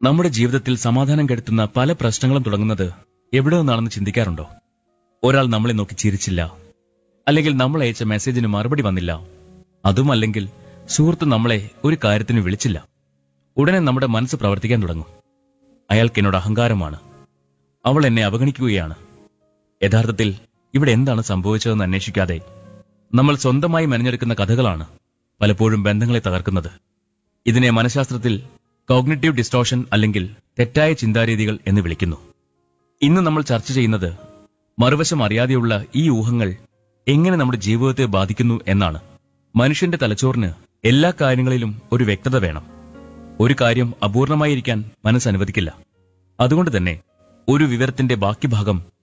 നമ്മുടെ ജീവിതത്തിൽ സമാധാനം കെടുത്തുന്ന പല പ്രശ്നങ്ങളും തുടങ്ങുന്നത് എവിടെ നിന്നാണെന്ന് ചിന്തിക്കാറുണ്ടോ ഒരാൾ നമ്മളെ നോക്കി ചിരിച്ചില്ല അല്ലെങ്കിൽ നമ്മൾ അയച്ച മെസ്സേജിന് മറുപടി വന്നില്ല അതുമല്ലെങ്കിൽ സുഹൃത്ത് നമ്മളെ ഒരു കാര്യത്തിന് വിളിച്ചില്ല ഉടനെ നമ്മുടെ മനസ്സ് പ്രവർത്തിക്കാൻ തുടങ്ങും അയാൾക്ക് എന്നോട് അഹങ്കാരമാണ് അവൾ എന്നെ അവഗണിക്കുകയാണ് യഥാർത്ഥത്തിൽ ഇവിടെ എന്താണ് സംഭവിച്ചതെന്ന് അന്വേഷിക്കാതെ നമ്മൾ സ്വന്തമായി മെനഞ്ഞെടുക്കുന്ന കഥകളാണ് പലപ്പോഴും ബന്ധങ്ങളെ തകർക്കുന്നത് ഇതിനെ മനഃശാസ്ത്രത്തിൽ കോഗ്നിറ്റീവ് ഡിസ്റ്റോഷൻ അല്ലെങ്കിൽ തെറ്റായ ചിന്താരീതികൾ എന്ന് വിളിക്കുന്നു ഇന്ന് നമ്മൾ ചർച്ച ചെയ്യുന്നത് മറുവശം അറിയാതെയുള്ള ഈ ഊഹങ്ങൾ എങ്ങനെ നമ്മുടെ ജീവിതത്തെ ബാധിക്കുന്നു എന്നാണ് മനുഷ്യന്റെ തലച്ചോറിന് എല്ലാ കാര്യങ്ങളിലും ഒരു വ്യക്തത വേണം ഒരു കാര്യം അപൂർണമായിരിക്കാൻ മനസ്സ് അനുവദിക്കില്ല അതുകൊണ്ട് തന്നെ ഒരു വിവരത്തിന്റെ ബാക്കി ഭാഗം